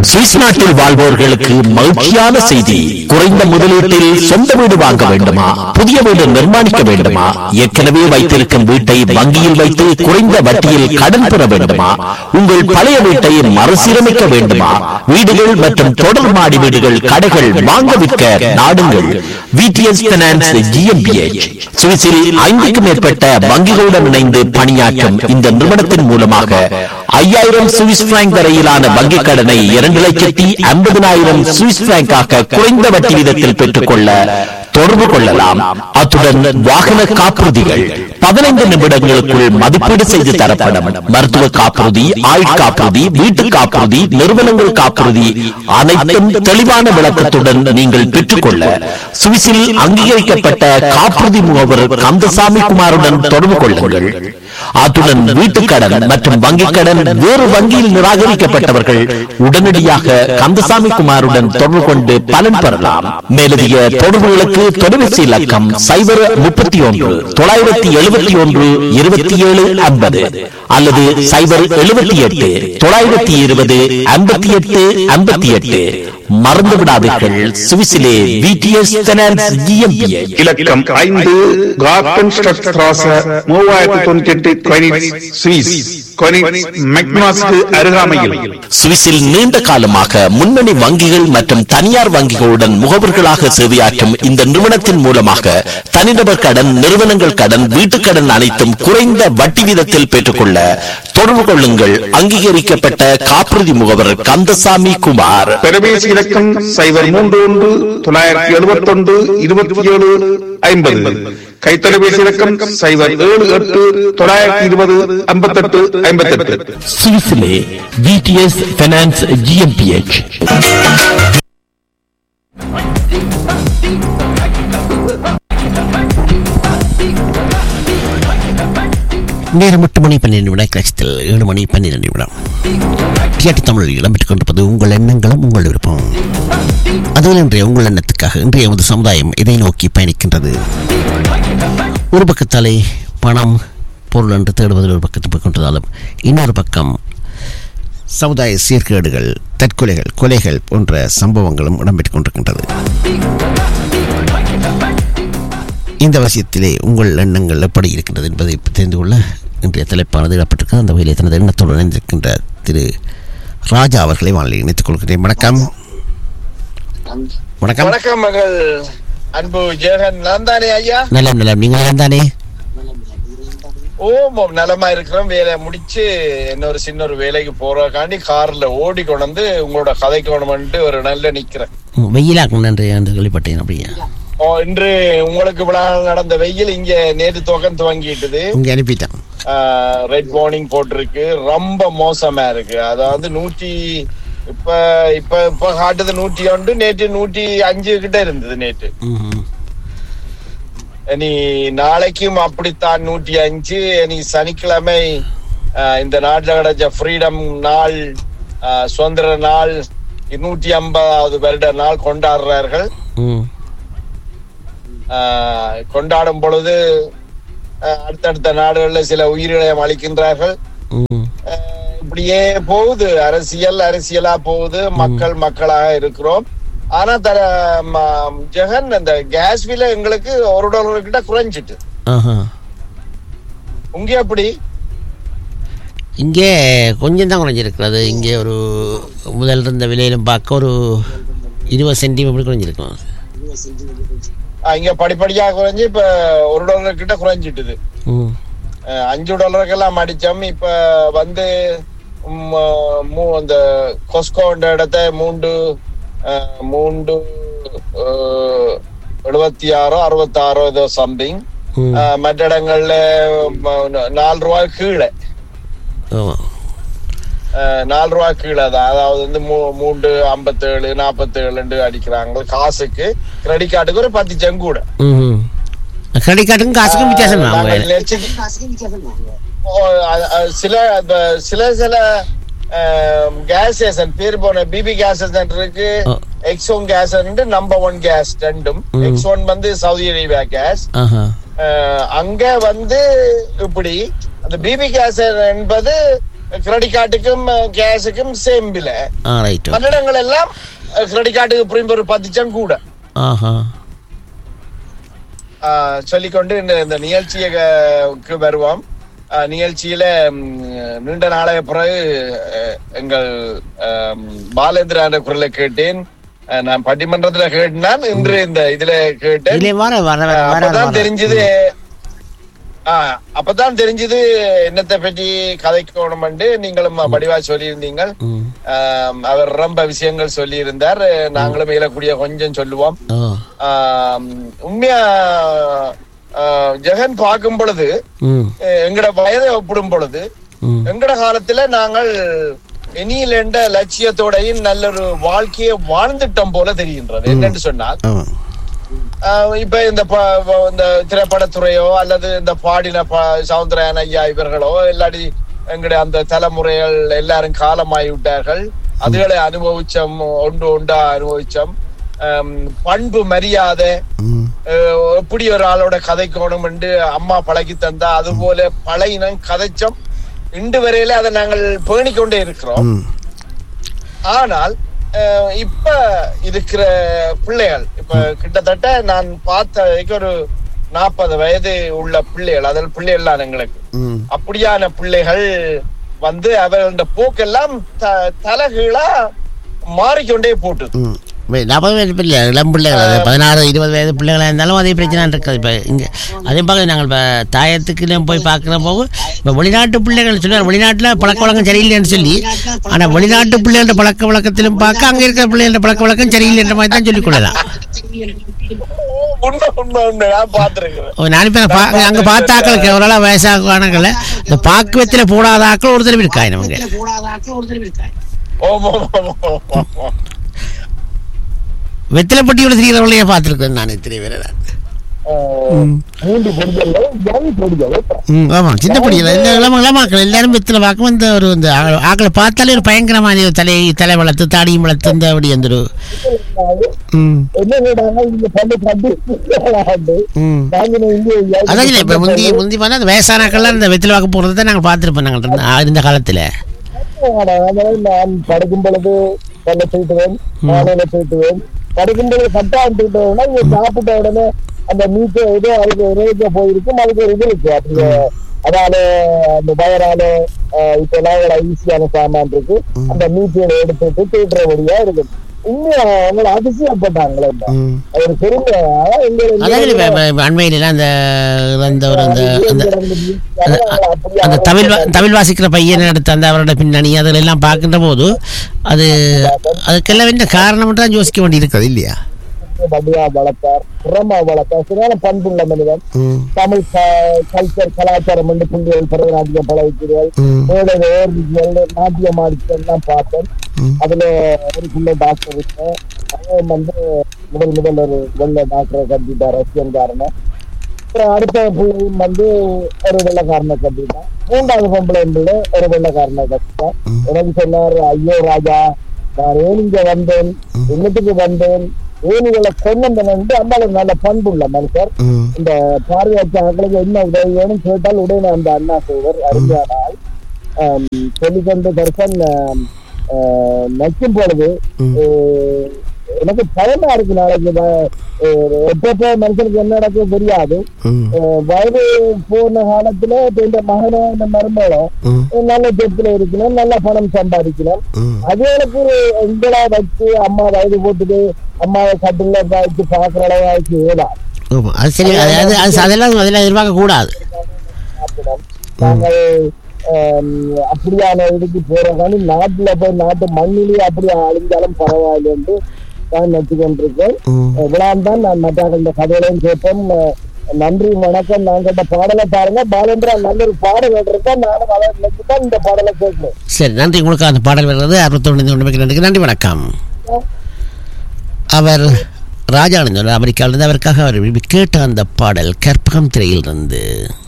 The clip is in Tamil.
சுவிஸ் நாட்டில் வாழ்வோர்களுக்கு மகிழ்ச்சியான செய்தி குறைந்த முதலீட்டில் சொந்த வீடு வாங்க வேண்டுமா புதிய வீடு நிர்மாணிக்க வேண்டுமா ஏற்கனவே வைத்திருக்கும் வீட்டை வங்கியில் வைத்து குறைந்த வட்டியில் கடன் பெற வேண்டுமா உங்கள் பழைய வீட்டை மறுசீரமைக்க வேண்டுமா வீடுகள் மற்றும் தொடர் மாடி வீடுகள் கடைகள் வாங்க விற்க நாடுங்கள் விடிஎஸ் பினான்ஸ் ஜிஎம்பிஎச் சுவிஸில் ஐந்துக்கும் மேற்பட்ட வங்கிகளுடன் இணைந்து பணியாற்றும் இந்த நிறுவனத்தின் மூலமாக ஐயாயிரம் சுவிஸ் பிராங்க் வரையிலான வங்கிக் கடனை இரண்டு லட்சத்தி ஐம்பதினாயிரம் சுவிஸ் பிராங்காக குறைந்த வட்டி வீதத்தில் பெற்றுக்கொள்ள தொடர்பு கொள்ளலாம் அத்துடன் வாகன காப்புறுதிகள் பதினைந்து நிமிடங்களுக்குள் மதிப்பீடு செய்து தரப்படும் மருத்துவ காப்புறுதி ஆயுட்காப்புறுதி வீட்டு காப்புறுதி நிறுவனங்கள் காப்புறுதி அனைத்தும் தெளிவான விளக்கத்துடன் நீங்கள் பெற்றுக்கொள்ள சுவிஸில் அங்கீகரிக்கப்பட்ட காப்புறுதி முகவர் கந்தசாமி குமாருடன் தொடர்பு கொள்ளுங்கள் அத்துடன் வீட்டுக்கடன் மற்றும் வங்கிக் கடன் வேறு வங்கியில் நிராகரிக்கப்பட்டவர்கள் உடனடியாக கந்தசாமி குமாருடன் தொடர்பு கொண்டு பலன் பெறலாம் மேலதிக தொடர்புகளுக்கு தொலைபேசி இலக்கம் சைபர் முப்பத்தி ஒன்று தொள்ளாயிரத்தி எழுபத்தி ஒன்று இருபத்தி ஏழு ஐம்பது அல்லது சைபர் எழுபத்தி எட்டு தொள்ளாயிரத்தி இருபது ஐம்பத்தி எட்டு ஐம்பத்தி எட்டு மறந்து விடாதீர்கள் சுவிஸிலே விடிஎஸ் ஃபைனான்ஸ் GmbH. இலக்கம் ஐந்து கார்டன் ஸ்ட்ராச மூவாயிரத்தி தொண்ணூத்தி எட்டு கொயினிட்ஸ் சுவிஸ் கொயினிட்ஸ் மெக்னாஸ்க்கு அருகாமையில் சுவிஸில் நீண்ட காலமாக முன்னணி வங்கிகள் மற்றும் தனியார் வங்கிகளுடன் முகவர்களாக சேவையாற்றும் இந்த நிறுவனத்தின் மூலமாக தனிநபர் கடன் நிறுவனங்கள் கடன் வீட்டுக் கடன் அனைத்தும் குறைந்த வட்டி வீதத்தில் பெற்றுக்கொள்ள தொடர்பு கொள்ளுங்கள் அங்கீகரிக்கப்பட்ட காப்புறுதி முகவர் கந்தசாமி குமார் பெருமேசி இலக்கம் சைபர் மூன்று ஒன்று தொள்ளாயிரத்தி எழுபத்தி ஒன்று இருபத்தி ஏழு ஐம்பது கைத்தொலைபேசி இலக்கம் சைபர் ஏழு எட்டு தொள்ளாயிரத்தி இருபது ஐம்பத்தெட்டு ஐம்பத்தெட்டு சுவிஸிலே விடிஎஸ் ஃபைனான்ஸ் ஜிஎம்பிஎச் நேரம் எட்டு மணி பன்னிரண்டு விட கிளச்சத்தில் ஏழு மணி பன்னிரண்டு நிமிடம் டிஆர்டி தமிழில் இடம்பெற்றுக் கொண்டிருப்பது உங்கள் எண்ணங்களும் உங்கள் விருப்பம் அதுவும் இன்றைய உங்கள் எண்ணத்துக்காக இன்றைய எமது சமுதாயம் இதை நோக்கி பயணிக்கின்றது ஒரு பக்கத்தாலே பணம் பொருள் என்று தேடுவதில் ஒரு பக்கத்து போய் கொண்டதாலும் இன்னொரு பக்கம் சமுதாய சீர்கேடுகள் தற்கொலைகள் கொலைகள் போன்ற சம்பவங்களும் இடம்பெற்றுக் கொண்டிருக்கின்றது இந்த விஷயத்திலே உங்கள் எண்ணங்கள் எப்படி இருக்கின்றது என்பதை தெரிந்து கொள்ள இன்றைய தலைப்பானது இடப்பட்டிருக்கிறது அந்த வகையிலே தனது எண்ணத்தோடு இணைந்திருக்கின்ற திரு ராஜா அவர்களை வானிலை இணைத்துக் கொள்கிறேன் வணக்கம் வணக்கம் வணக்கம் மகள் அன்பு ஜெகன் நான் தானே ஐயா நலம் நலம் நீங்கள் தானே ஓம் ஓம் நலமா இருக்கிறோம் வேலை முடிச்சு இன்னொரு சின்ன ஒரு வேலைக்கு போறதுக்காண்டி கார்ல ஓடி கொண்டு உங்களோட கதைக்கு கொண்டு ஒரு நல்ல நிக்கிறேன் வெயிலாக்கும் நன்றி என்று கேள்விப்பட்டேன் அப்படியே ஓ, இன்று உங்களுக்கு விழா நடந்த வெயில் இங்க நேற்று துவக்கம் துவங்கிட்டுது இங்கே அனுப்பிட்டேன் ரெட் வார்னிங் போட்டிருக்கு ரொம்ப மோசமா இருக்கு அதாவது நூற்றி இப்ப இப்ப இப்ப காட்டுது நூற்றி ஒன்று நேற்று நூற்றி அஞ்சு கிட்ட இருந்தது நேற்று ம்ஹும். இனி நாளைக்கும் அப்படித்தான் நூற்றி அஞ்சு இனி சனிக்கிழமை ஆஹ், இந்த நாட்டில் கிடைச்ச ஃப்ரீடம் நாள் ஆஹ், சுதந்திர நாள் நூற்றி ஐம்பதாவது வருட நாள் கொண்டாடுறார்கள் ம் ஆஹ், கொண்டாடும் பொழுது ஆஹ், அடுத்தடுத்த நாடுகளில் சில உயிரிழயம் அளிக்கின்றார்கள் ம் ஆஹ், இப்படியே போகுது அரசியல் அரசியலா போகுது மக்கள் மக்களாக இருக்கிறோம் ஆனா தர ம- ஜெகன் அந்த கேஸ் விலை எங்களுக்கு ஒரு டாலர் கிட்ட குறைஞ்சிட்டு ஆஹா உங்க எப்படி இங்கே கொஞ்சம் தான் குறைஞ்சிருக்கிறது இங்கே ஒரு முதல் இருந்த விலையிலும் பார்க்க ஒரு இருபது சென்டிமீட்டர் அப்படி குறைஞ்சிருக்கும் ஆஹ் இங்க படிப்படியா குறைஞ்சு இப்ப ஒரு டாலர் கிட்ட குறைஞ்சிட்டுது ம் ஆஹ் அஞ்சு டாலருக்கெல்லாம் அடிச்சோம் இப்ப வந்து ம், மூ- அந்த கொஸ்கோன்ற இடத்த மூன்று ஆஹ், மூன்று ஆஹ், எழுபத்தி ஆறோ அறுபத்தாறோ ஏதோ சம்திங் ம் மற்ற இடங்கள்ல ம- நாலு ரூபாய் கீழே ஆமாம் ஆஹ், நாலு ரூபாய் கீழே தான் அதாவது வந்து மூ- மூன்று ஐம்பத்தேழு நாற்பத்தேழு அடிக்கிறாங்க காசுக்கு கிரெடிட் கார்டுக்கு ஒரு பத்து செங்கூட ம் கிரெடிட் கார்டுக்கும் காசுக்கும் வித்தியாசம் தான் நாங்கள் அவங்க லட்சத்துக்கு- ஓ, அ- அ- சில இப்ப சில சில கேஸ் ஸ்டேஷன் பேர் போன பிபி கேஸ் ஸ்டேஷன் இருக்கு ஓ. X one gas number one gas ரெண்டும் ம். எக்ஸ் ஒன் வந்து சவுதி அரேபியா கேஸ் ஆஹா அங்க வந்து இப்படி அந்த பிபி கேஸ் என்பது கிரெடிட் கார்டுக்கும் கேஸுக்கும் சேம் வில ஆ ரைட் மற்ற இடங்கள் எல்லாம் கிரெடிட் கார்டுக்கு புரியும் ஒரு பத்து சம் கூட ஆஹா ஆஹ் சொல்லிக்கொண்டு இந்த இந்த நிகழ்ச்சிக்கு வருவோம் ஆஹ் நிகழ்ச்சியில ம், நீண்ட நாளைய பிறகு அஹ், எங்கள் ஆம், பாலேந்திரா என்ற குரலை கேட்டேன் அஹ், நான் பட்டிமன்றத்துல கேட்டேன் இன்று இந்த இதுல கேட்டேன் இதுல வர வர வர ஆஹ், வர அப்பதான் வர. தெரிஞ்சது ஆஹ் அப்பதான் தெரிஞ்சது என்னத்தை பற்றி கதைக்கணும்னு நீங்களும் படிவா சொல்லியிருந்தீங்க ம். ஆம், அவர் ரொம்ப விஷயங்கள் சொல்லியிருந்தார் நாங்களும் இயலக்கூடிய கொஞ்சம் சொல்லுவோம் ஓ ஆம், உண்மையா ஆஹ், ஜெகன் பார்க்கும் பொழுது ம் அஹ், எங்கட வயதை ஒப்பிடும் பொழுது ம் எங்கட காலத்துல நாங்கள் இனியில் என்ற லட்சியத்தோடையும் நல்ல ஒரு வாழ்க்கையை வாழ்ந்துட்டோம் போல தெரிகின்றது என்னன்னு சொன்னால் ஆமா ஆஹ், இப்ப இந்த ப- ப- இந்த திரைப்படத்துறையோ அல்லது இந்த பாடின ப- சவுந்தரன் ஐயா இவர்களோ இல்லாட்டி எங்களுடைய அந்த தலைமுறைகள் எல்லாரும் காலமாகி விட்டார்கள் அதுகளை அனுபவிச்சோம் ஒன்று ஒன்றா அனுபவிச்சோம் ஆம், பண்பு மரியாதை ம் அஹ், எப்படி ஒரு ஆளோட கதைக்கணும் என்று அம்மா பழகி தந்தா அது போல பழையினம் கதைச்சோம் இன்று வரையில அதை நாங்கள் பேணிக்கொண்டே இருக்கிறோம் ம் ஆனால் அஹ், இப்ப இருக்கிற பிள்ளைகள் இப்ப கிட்டத்தட்ட நான் பார்த்த வரைக்கும் ஒரு நாற்பது வயது உள்ள பிள்ளைகள் அதில் பிள்ளைகள் எங்களுக்கு ம் அப்படியான பிள்ளைகள் வந்து அவர்களோட போக்கெல்லாம் த- தலைகீழா மாறிக்கொண்டே போட்டுது ம் வே- நாற்பது வயது பிள்ளை இளம் பிள்ளைகள் அது பதினாறு இருபது வயது பிள்ளைகளாக இருந்தாலும் அதே பிரச்சனை இருக்குது இப்போ இங்கே அதே பார்க்க நாங்கள் இப்போ தாயத்துக்கு போய் பார்க்குற போது இப்போ வெளிநாட்டு பிள்ளைகள் சொல்லுவார் வெளிநாட்டில் பழக்க வழக்கம் சரியில்லைன்னு சொல்லி ஆனால் வெளிநாட்டு பிள்ளைகளோட பழக்க வழக்கத்திலும் பார்க்க அங்கே இருக்கிற பிள்ளைகளோட பழக்க வழக்கம் சரியில்லைன்ற மாதிரி தான் சொல்லிக் கொள்ளலாம் உண்மை உண்மை உண்மை நான் பார்த்திருக்கிறேன் ஓ, நான் இப்போ பா அங்கே பார்த்த ஆக்களுக்கு எவ்வளோ வயசாகுவானங்கள இந்த பாக்குவத்தில் போடாத ஆக்கள் ஒரு தடவை இருக்கா நமக்கு ஓம் ஓம் ஓம் ஓம் ஓம் ஓம். வெத்திலைப்பட்டியோட திரிகிறவங்களையே பார்த்துருக்கேன் நான் இத்தனை பேரை நான் மூன்று பொடிகள் ஜாதி பொடிகள் ம் ஆமாம் சின்ன பிடிக்கல இந்த இளம இளமாக்கள் எல்லாரும் வெத்தில பார்க்கும் இந்த ஒரு இந்த ஆ- ஆக்களை பார்த்தாலே ஒரு பயங்கரமான ஒரு தலை தலை வளர்த்து தாடியும் வளர்த்து இந்த அப்படி அந்த ஒரு ம் என்ன கேட்டாங்க இங்க பள்ளி கண்டு ம் நாங்க இங்க அதான் இல்லை இப்போ முந்தி முந்தி பார்த்தா அந்த வயசானாக்கள்லாம் இந்த வெத்தில பார்க்க போகிறது தான் நாங்கள் பார்த்துருப்போம் நாங்கள் இருந்த ஆ- இருந்த காலத்தில் நான் படுக்கும் பொழுது பல்ல தூட்டுவேன் காலையில தூட்டுவேன் படுக்கும் பொழுது கட்டாயம் தூட்டுவேன்னா இங்க சாப்பிட்ட உடனே அந்த மீட்டு இது அதுக்கு இறைக்க போயிருக்கும் அதுக்கு ஒரு இது இருக்கு அப்படி அதால அந்த வயரால அஹ், இப்ப எல்லாம் ஈஸியான சாமான் இருக்கு அந்த மீட்டியோட எடுத்துட்டு தூட்டுறபடியா இருக்கு உண்மையா அவங்களை அதிசயப்பட்டாங்களே இந்த. ம் அது ஒரு பெருமை அதான் அதான் எங்க இப்போ அண்மையிலாம் அந்த அந்த ஒரு அந்த அந்த அப்படியே அந்த தமிழ் வா- தமிழ் வாசிக்கிற பையனை எடுத்து அந்த அவரோட பின்னணி அதில் எல்லாம் பார்க்கின்ற போது அது அதுக்கெல்லாம் என்ன காரணம் தான் யோசிக்க வேண்டி இருக்குது இல்லையா வடிவா வளர்த்தார் புறமா வளர்த்தார் சரியான பண்புள்ள மனிதன் ம் தமிழ் கல்ச்சர் கலாச்சாரம் வந்து புள்ளிகள் பரதநாட்டியம் பழகிக்கிறீர்கள் ம் மேடை ஓர்விகள் நாட்டியம் ஆடிச்செல்லாம் பார்த்தேன் ம். அதுல ஒரு பிள்ளை டாக்டர் இருக்கேன் அவன் வந்து முதல் முதல் ஒரு வெள்ளை டாக்டரை கட்டிட்டார் ரஷ்யன்காரனை அப்புறம் அடுத்த பிள்ளையும் வந்து ஒரு வெள்ளைக்காரனை கட்டிட்டான் மூன்றாவது பொம்பளை பிள்ளை ஒரு வெள்ளைக்காரனை கட்டிட்டான் எனக்கு சொன்னார் ஐயோ ராஜா நான் ஏனிங்க வந்தேன் என்னத்துக்கு வந்தேன் ஏனிகளை கொண்டு அந்த நல்ல பண்புள்ள மனுஷர் ம் இந்த பார்வையற்ற ஆட்களுக்கு என்ன உதவி வேணும் கேட்டால் உடனே அந்த அண்ணா செய்வர் அறிஞரால் சொல்லிக்கொண்டு தர்சன் நச்சும் பொழுது ம். அஹ், எனக்கு பயமா இருக்கு நாளைக்கு வ- அஹ், எப்பப்ப மனுஷனுக்கு என்ன நடக்கும் தெரியாது ம் அஹ், வயது போன காலத்துல இப்ப இந்த மகனோ இந்த மருமகளோ ம் நல்ல சொத்துல இருக்கணும் நல்ல பணம் சம்பாதிக்கணும் ம் அது எனக்கு எங்களா வச்சு அம்மா வயது போட்டுட்டு அம்மாவை கட்டில வச்சு பாக்குற அளவாச்சு ஏதான் ஆமாம் அது சரி அது அது அது அதெல்லாம் அதெல்லாம் எதிர்பார்க்க கூடாது சாப்பிடணும். நாங்கள் ஆம், அப்படியான இதுக்கு போறதானு நாட்டுல போய் நாட்டு மண்ணிலேயே அப்படி அழிஞ்சாலும் பரவாயில்லை என்று நான் நினைச்சு கொண்டிருக்கேன் ம் இவ்வளவு தான் நான் மற்ற இந்த கதைகளையும் கேட்போம் அஹ், நன்றி வணக்கம் நான் கேட்ட பாடலை பாருங்க பாலேந்திரா நல்ல ஒரு பாடல் இருக்கேன் நானும் அதை நினைச்சு தான் இந்த பாடலை கேட்கணும் சரி நன்றி உங்களுக்கு அந்த பாடல் வருகிறது அறுபத்தொன்று ஒன்று நன்றி நன்றி வணக்கம் அவர் ராஜானந்தன் அமெரிக்காவிலிருந்து அவருக்காக அவர் விரும்பி கேட்ட அந்த பாடல் கற்பகம் திரையிலிருந்து